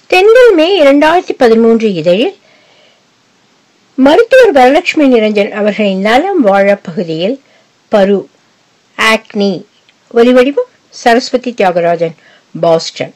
தென்றல் மே இரண்டாயிரத்தி பதிமூன்று இதழில் மருத்துவர் வரலட்சுமி நிரஞ்சன் அவர்களின் நலம் வாழ பகுதியில் பரு ஆக்னி ஒலிவடிவம் சரஸ்வதி தியாகராஜன் பாஸ்டன்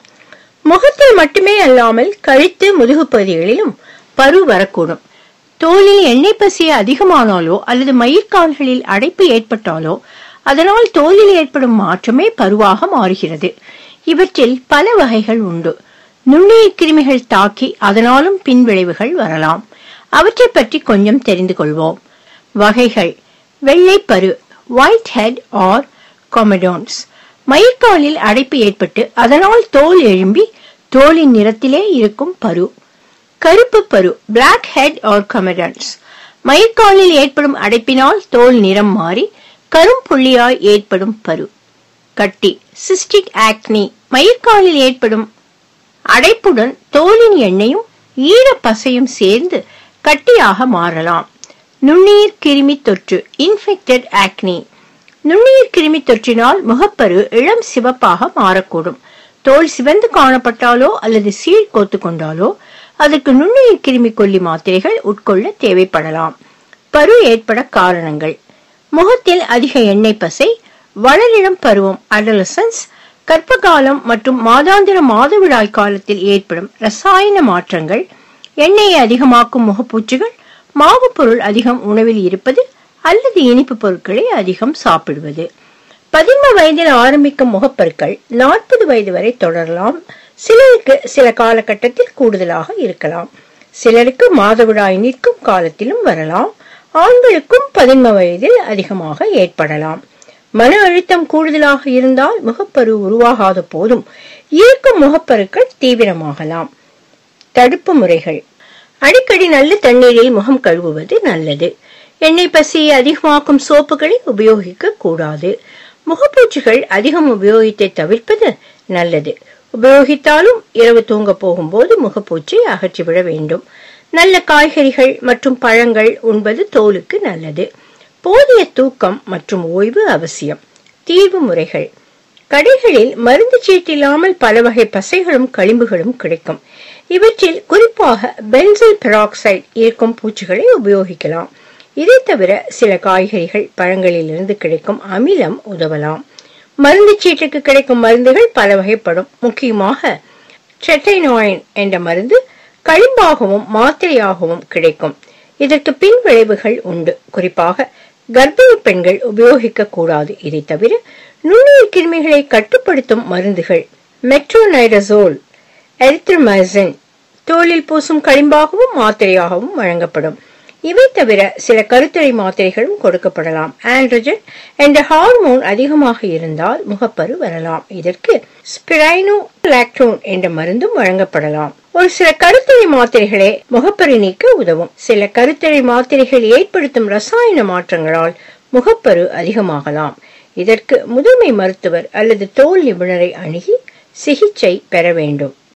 முகத்தில் மட்டுமே அல்லாமல் கழுத்து முதுகு பகுதிகளிலும் பரு வரக்கூடும் தோலில் எண்ணெய் பசிய அதிகமானாலோ அல்லது மயிர்கால்களில் அடைப்பு ஏற்பட்டாலோ அதனால் தோலில் ஏற்படும் மாற்றமே பருவாக மாறுகிறது இவற்றில் பல வகைகள் உண்டு நுண்ணுயிர் கிருமிகள் தாக்கி அதனாலும் பின்விளைவுகள் வரலாம் அவற்றை பற்றி கொஞ்சம் தெரிந்து கொள்வோம் வகைகள் வெள்ளைப்பரு ஒயிட் ஹெட் ஆர் கொமடோன்ஸ் மயிர்காலில் அடைப்பு ஏற்பட்டு அதனால் தோல் எழும்பி தோலின் நிறத்திலே இருக்கும் பரு கருப்பு பரு பிளாக் ஹெட் ஆர் கமடன்ஸ் மயிர்காலில் ஏற்படும் அடைப்பினால் தோல் நிறம் மாறி கரும்புள்ளியாய் ஏற்படும் பரு கட்டி சிஸ்டிக் ஆக்னி மயிர்காலில் ஏற்படும் அடைப்புடன் தோலின் எண்ணெயும் ஈர பசையும் சேர்ந்து கட்டியாக மாறலாம் நுண்ணுயிர் கிருமி தொற்று இன்ஃபெக்டட் ஆக்னி நுண்ணுயிர் கிருமி தொற்றினால் முகப்பரு இளம் சிவப்பாக மாறக்கூடும் தோல் சிவந்து காணப்பட்டாலோ அல்லது சீழ் கோத்து கொண்டாலோ அதற்கு நுண்ணுயிர் கிருமி கொல்லி மாத்திரைகள் உட்கொள்ள தேவைப்படலாம் பரு ஏற்பட காரணங்கள் முகத்தில் அதிக எண்ணெய் பசை வளரிளம் பருவம் அடலசன்ஸ் கர்ப்பகாலம் மற்றும் மாதாந்திர மாதவிடாய் காலத்தில் ஏற்படும் ரசாயன மாற்றங்கள் எண்ணெயை அதிகமாக்கும் முகப்பூச்சுகள் மாவு பொருள் அதிகம் உணவில் இருப்பது அல்லது இனிப்பு பொருட்களை அதிகம் சாப்பிடுவது பதின்ம வயதில் ஆரம்பிக்கும் முகப்பருக்கள் நாற்பது வயது வரை தொடரலாம் சிலருக்கு சில காலகட்டத்தில் கூடுதலாக இருக்கலாம் சிலருக்கு மாதவிடாய் நிற்கும் காலத்திலும் வரலாம் ஆண்களுக்கும் பதின்ம வயதில் அதிகமாக ஏற்படலாம் மன அழுத்தம் கூடுதலாக இருந்தால் முகப்பரு உருவாகாத போதும் இருக்கும் முகப்பருக்கள் தீவிரமாகலாம் தடுப்பு முறைகள் அடிக்கடி நல்ல தண்ணீரில் முகம் கழுவுவது நல்லது எண்ணெய் பசியை அதிகமாக்கும் சோப்புகளை உபயோகிக்க கூடாது முகப்பூச்சிகள் அதிகம் உபயோகித்தை தவிர்ப்பது நல்லது உபயோகித்தாலும் இரவு தூங்க போகும்போது முகப்பூச்சி அகற்றிவிட வேண்டும் நல்ல காய்கறிகள் மற்றும் பழங்கள் உண்பது தோலுக்கு நல்லது போதிய தூக்கம் மற்றும் ஓய்வு அவசியம் தீர்வு முறைகள் கடைகளில் மருந்து சீட்டில்லாமல் பல வகை பசைகளும் களிம்புகளும் கிடைக்கும் இவற்றில் குறிப்பாக பென்சில் பெராக்சைடு இருக்கும் பூச்சிகளை உபயோகிக்கலாம் இதை தவிர சில காய்கறிகள் பழங்களில் இருந்து கிடைக்கும் அமிலம் உதவலாம் மருந்து சீட்டுக்கு கிடைக்கும் மருந்துகள் பல வகைப்படும் முக்கியமாக ட்ரெட்டைனாயின் என்ற மருந்து களிம்பாகவும் மாத்திரையாகவும் கிடைக்கும் இதற்கு பின் விளைவுகள் உண்டு குறிப்பாக கர்ப்பிணி பெண்கள் உபயோகிக்க கூடாது இதை தவிர நுண்ணுயிர் கிருமிகளை கட்டுப்படுத்தும் மருந்துகள் மெட்ரோனைடசோல் எரித்ரமைசின் தோலில் பூசும் களிம்பாகவும் மாத்திரையாகவும் வழங்கப்படும் இவை தவிர சில கருத்தடை மாத்திரைகளும் கொடுக்கப்படலாம் ஆண்ட்ரஜன் என்ற ஹார்மோன் அதிகமாக இருந்தால் முகப்பரு வரலாம் இதற்கு ஸ்பிரைனோ லாக்டோன் என்ற மருந்தும் வழங்கப்படலாம் ஒரு சில கருத்தடை மாத்திரைகளே முகப்பரு நீக்க உதவும் சில கருத்தடை மாத்திரைகள் ஏற்படுத்தும் ரசாயன மாற்றங்களால் முகப்பரு அதிகமாகலாம் இதற்கு முதுமை மருத்துவர் அல்லது தோல் நிபுணரை அணுகி சிகிச்சை பெற வேண்டும்